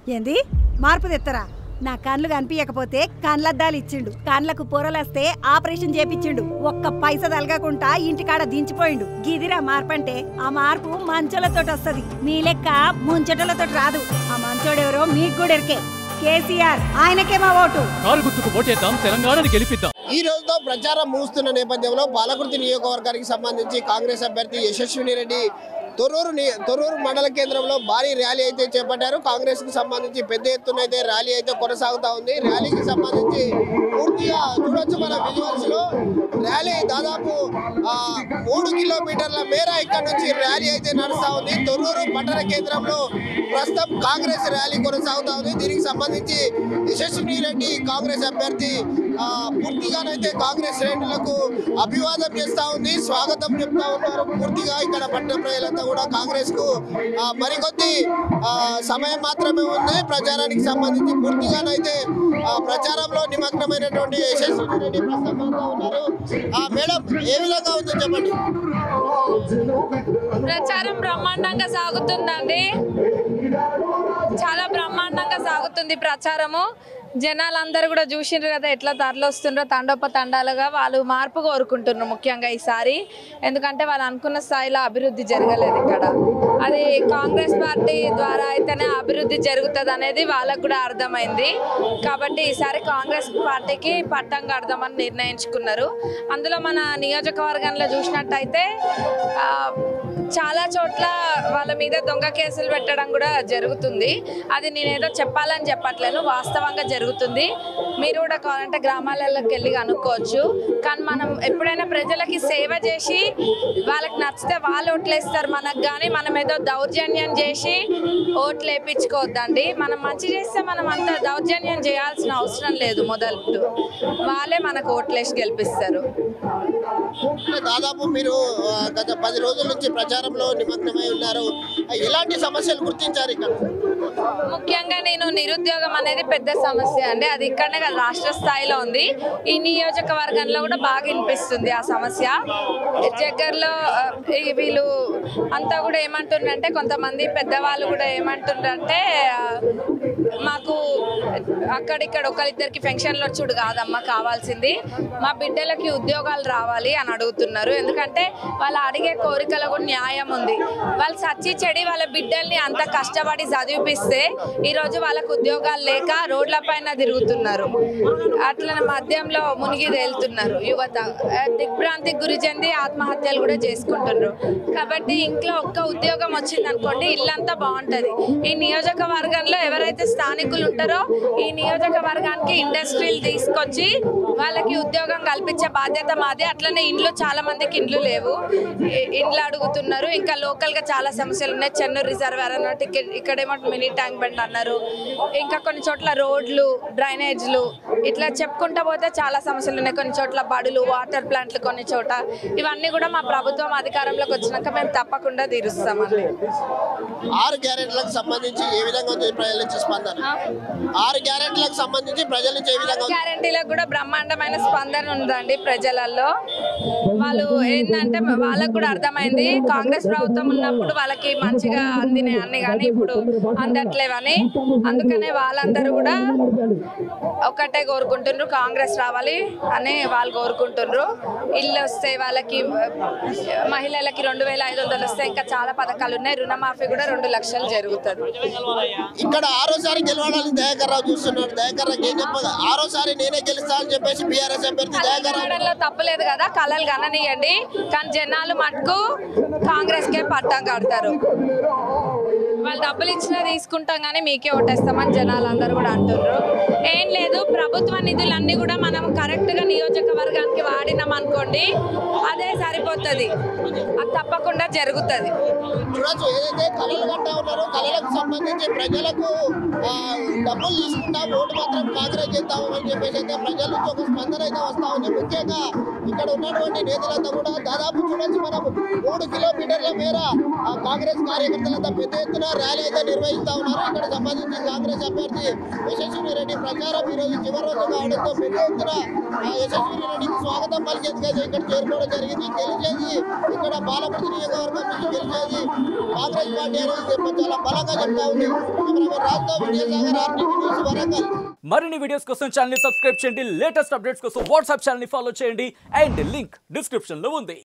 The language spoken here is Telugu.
ఏంది మార్పు తెత్తరా నా కండ్లు కనిపించకపోతే కండ్లద్దాలు ఇచ్చిండు కండ్లకు పొరలస్తే ఆపరేషన్ చేపించిండు ఒక్క పైస తలగకుండా ఇంటికాడ దించిపోయిండు గిదిరా మార్పంటే ఆ మార్పు మంచోళ్ళతోటి వస్తది మీ లెక్క ముంచటోళ్ళతోటి రాదు ఆ మంచోడెవరో మీకు కూడా ఎరికే కేసీఆర్ ఆయనకే మా ఓటు కారు గుర్తుకు ఓటేద్దాం తెలంగాణని గెలిపిద్దాం ఈ రోజుతో ప్రచారం ముగుస్తున్న నేపథ్యంలో పాలకుర్తి నియోజకవర్గానికి సంబంధించి కాంగ్రెస్ అభ్యర్థి యశస్విని రెడ్డి తొర్రూరు ని- తొర్రూరు మండల కేంద్రంలో భారీ ర్యాలీ అయితే చేపట్టారు కాంగ్రెస్ కు సంబంధించి పెద్ద ఎత్తున అయితే ర్యాలీ అయితే కొనసాగుతా ఉంది ర్యాలీకి సంబంధించి పూర్తిగా చూడొచ్చు మన విజువల్స్ లో ర్యాలీ దాదాపు ఆ, మూడు కిలోమీటర్ల మేర ఇక్కడ నుంచి ర్యాలీ అయితే నడుస్తా ఉంది తొర్రూరు పట్టణ కేంద్రంలో ప్రస్తుతం కాంగ్రెస్ ర్యాలీ కొనసాగుతా ఉంది దీనికి సంబంధించి యశస్విని రెడ్డి కాంగ్రెస్ అభ్యర్థి ఆ, పూర్తిగానైతే కాంగ్రెస్ శ్రేణులకు అభివాదం చేస్తా ఉంది స్వాగతం చెప్తా ఉన్నారు పూర్తిగా ఇక్కడ పట్టణ ప్రజలంతా కూడా కాంగ్రెస్ కు ఆ, మరికొద్ది ఆ, సమయం మాత్రమే ఉంది ప్రచారానికి సంబంధించి పూర్తిగానైతే ఆ, ప్రచారంలో నిమగ్నమైనటువంటి యశస్విని రెడ్డి ప్రస్తుతం మనతో ఉన్నారు ఆ, మేడం ఏ విధంగా ఉందో చెప్పండి ప్రచారం బ్రహ్మాండంగా సాగుతుందండి చాలా బ్రహ్మాండంగా సాగుతుంది ప్రచారము జనాలందరూ కూడా చూసిండ్రు కదా ఎట్లా తరలొస్తుండ్రో తండోప తండాలుగా వాళ్ళు మార్పు కోరుకుంటున్నారు ముఖ్యంగా ఈసారి ఎందుకంటే వాళ్ళు అనుకున్న స్థాయిలో అభివృద్ధి జరగలేదు ఇక్కడ అది కాంగ్రెస్ పార్టీ ద్వారా అయితేనే అభివృద్ధి జరుగుతుంది అనేది వాళ్ళకు కూడా అర్థమైంది కాబట్టి ఈసారి కాంగ్రెస్ పార్టీకి పట్టం కడదామని నిర్ణయించుకున్నారు అందులో మన నియోజకవర్గంలో చూసినట్టయితే ఆ, చాలా చోట్ల వాళ్ళ మీద దొంగ కేసులు పెట్టడం కూడా జరుగుతుంది అది నేనేదో చెప్పాలని చెప్పట్లేను వాస్తవంగా జరుగుతుంది మీరు కూడా కావాలంటే గ్రామాలలోకి వెళ్ళి కనుక్కోవచ్చు కానీ మనం ఎప్పుడైనా ప్రజలకి సేవ చేసి వాళ్ళకి నచ్చితే వాళ్ళు ఓట్లేస్తారు మనకు కానీ మనం ఏదో దౌర్జన్యం చేసి ఓట్లు వేయించుకోవద్దండి మనం మంచి చేస్తే మనం అంత దౌర్జన్యం చేయాల్సిన అవసరం లేదు మొదలు వాళ్ళే మనకు ఓట్లేసి గెలిపిస్తారు అంటే దాదాపు మీరు ఆ, గత పది రోజుల నుంచి ప్రచారంలో నిమగ్నమై ఉన్నారు ఆ, ఎలాంటి సమస్యలు గుర్తించారు ఇక్కడ ముఖ్యంగా నేను నిరుద్యోగం అనేది పెద్ద సమస్య అండి అది ఇక్కడనే కాదు రాష్ట్ర స్థాయిలో ఉంది ఈ నియోజకవర్గంలో కూడా బాగా వినిపిస్తుంది ఆ సమస్య దగ్గరలో ఆ, ఈ వీళ్ళు అంతా కూడా ఏమంటుండ్రంటే కొంతమంది పెద్దవాళ్ళు కూడా ఏమంటుండ్రంటే ఆ, మాకు అక్కడిక్కడ ఒకరిద్దరికి పెన్షన్లు వచ్చుడు కాదమ్మా కావాల్సింది మా బిడ్డలకి ఉద్యోగాలు రావాలి అని అడుగుతున్నారు ఎందుకంటే వాళ్ళు అడిగే కోరికలో కూడా న్యాయం ఉంది వాళ్ళు సచ్చి చెడి వాళ్ళ బిడ్డల్ని అంత కష్టపడి చదివిపిస్తే ఈరోజు వాళ్ళకు ఉద్యోగాలు లేక రోడ్ల పైన తిరుగుతున్నారు అట్లా మద్యంలో మునిగి తేలుతున్నారు యువత ఆ, దిగ్భ్రాంతికి గురి చెంది ఆత్మహత్యలు కూడా చేసుకుంటున్నారు కాబట్టి ఇంట్లో ఒక్క ఉద్యోగం వచ్చింది అనుకోండి ఇల్లంతా బాగుంటది ఈ నియోజకవర్గంలో ఎవరైతే స్థానికులు ఉంటారో ఈ నియోజకవర్గానికి ఇండస్ట్రీలు తీసుకొచ్చి వాళ్ళకి ఉద్యోగం కల్పించే బాధ్యత మాది అట్లనే ఇండ్లు చాలా మందికి ఇండ్లు లేవు ఇ- ఇండ్లు అడుగుతున్నారు ఇంకా లోకల్ గా చాలా సమస్యలు ఉన్నాయి చెన్నూరు రిజర్వేర్ అన్నట్టు ఇక్కడ ఇక్కడేమో మినీ ట్యాంక్ బండ్ అన్నారు ఇంకా కొన్ని చోట్ల రోడ్లు డ్రైనేజ్లు ఇట్లా చెప్పుకుంటా పోతే చాలా సమస్యలు ఉన్నాయి కొన్ని చోట్ల బడులు వాటర్ ప్లాంట్లు కొన్ని చోట ఇవన్నీ కూడా మా ప్రభుత్వం అధికారంలోకి వచ్చినాక మేము తప్పకుండా తీరుస్తామండి ఆరు గ్యారెంట్లకు సంబంధించి ఏ విధంగా ఉంది ప్రజల నుంచి స్పందన ఆరు గ్యారెంట్లకు సంబంధించి ప్రజల నుంచి ఏ విధంగా ఉంది? గ్యారంటీలకు కూడా బ్రహ్మాండమైన స్పందన ఉందండి ప్రజలలో వాళ్ళు ఏంటంటే వాళ్ళకు కూడా అర్థమైంది కాంగ్రెస్ ప్రభుత్వం ఉన్నప్పుడు వాళ్ళకి మంచిగా అందినాయి అన్ని కానీ ఇప్పుడు అందట్లేవని అందుకనే వాళ్ళందరూ కూడా ఒకటే కోరుకుంటున్నారు కాంగ్రెస్ రావాలి అని వాళ్ళు కోరుకుంటున్నారు ఇల్లు వస్తే వాళ్ళకి మహిళలకి రెండు వేల ఐదు వందలు వస్తే ఇంకా చాలా పథకాలు ఉన్నాయి రుణమాఫీ కూడా రెండు లక్షలు జరుగుతుంది ఇక్కడ ఆరోసారి గెలవడానికి దయాకర్ రావు చూస్తున్నాడు దయాకర్ రావుకి ఏం చెప్పదు ఆరోసారి నేనే గెలుస్తా అని చెప్పేసి బీఆర్ఎస్ అభ్యర్థి దయాకర్ రావు కలలు తప్పలేదు కదా కళలు కననీయండి కానీ జనాలు మటుకు కాంగ్రెస్ కే పట్టం కడతారు వాళ్ళు డబ్బులు ఇచ్చినా తీసుకుంటాం కానీ మీకే ఓటేస్తామని జనాలు అందరూ కూడా అంటున్నారు ఏం లేదు ప్రభుత్వ నిధులన్నీ కూడా మనం కరెక్ట్ గా నియోజకవర్గానికి వాడినాం అనుకోండి అదే సరిపోతుంది అది తప్పకుండా జరుగుతుంది చూడొచ్చు ఏదైతే కళలు కట్టా ఉన్నారో కళలకు సంబంధించి ప్రజలకు ఆ, డబ్బులు తీసుకుంటా ఓటు మాత్రం కాంగ్రెస్ చేద్దాము అని చెప్పేసి అయితే ప్రజల నుంచి ఒక స్పందన అయితే వస్తా ఉంది ముఖ్యంగా ఇక్కడ ఉన్నటువంటి నేతలంతా కూడా దాదాపు చూడొచ్చు మనం మూడు కిలోమీటర్ల మేర ఆ కాంగ్రెస్ కార్యకర్తలంతా పెద్ద ఎత్తున ర్యాలీ అయితే నిర్వహిస్తా ఉన్నారు ఇక్కడ సంబంధించి కాంగ్రెస్ అభ్యర్థి యశస్విని రెడ్డి ప్రచారం ఈ రోజు చివరి రోజు కావడంతో పెద్ద ఎత్తున ఆ యశస్విని రెడ్డికి స్వాగతం పలికేందుకు అయితే ఇక్కడ చేరుకోవడం జరిగింది గెలిచేది ఇక్కడ బాలపతి నియోజకవర్గం నుంచి గెలిచేది కాంగ్రెస్ పార్టీ అనేది చాలా బలంగా చెప్తా ఉంది కెమెరామెన్ రాజ్తో విజయసాగర్ ఆర్టీవీ న్యూస్ వరంగల్ మరిన్ని వీడియోస్ కోసం ఛానల్ సబ్స్క్రైబ్ చేయండి లేటెస్ట్ అప్డేట్స్ కోసం వాట్సాప్ ఛానల్ ఫాలో చేయండి అండ్ లింక్ డిస్క్రిప్షన్ లో ఉంది